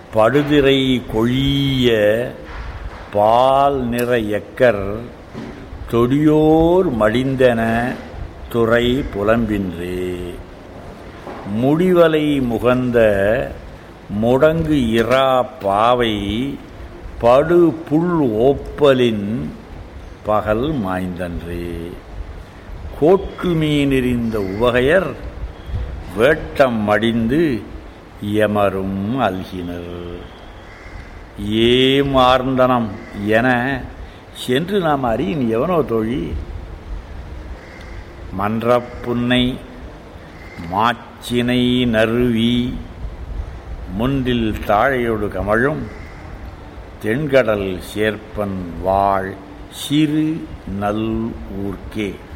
படுதிரை கொழிய பால் நிற எக்கர் தொடியோர் மடிந்தன துறை புலம்பின்றே முடிவலை முகந்த முடங்கு இரா பாவை படு புல் ஓப்பலின் பகல் மாய்ந்தன்றே கோட்டு மீனெறிந்த உவகையர் வேட்டம் மடிந்து எமரும் அல்கினர் ஏமார்ந்தனம் என சென்று நாம் அறியின் எவனோ தோழி மன்றப்புன்னை மாச்சினை நறுவி முன்றில் தாழையோடு கமழும் தென்கடல் சேர்ப்பன் வாழ் சிறு நல் ஊர்க்கே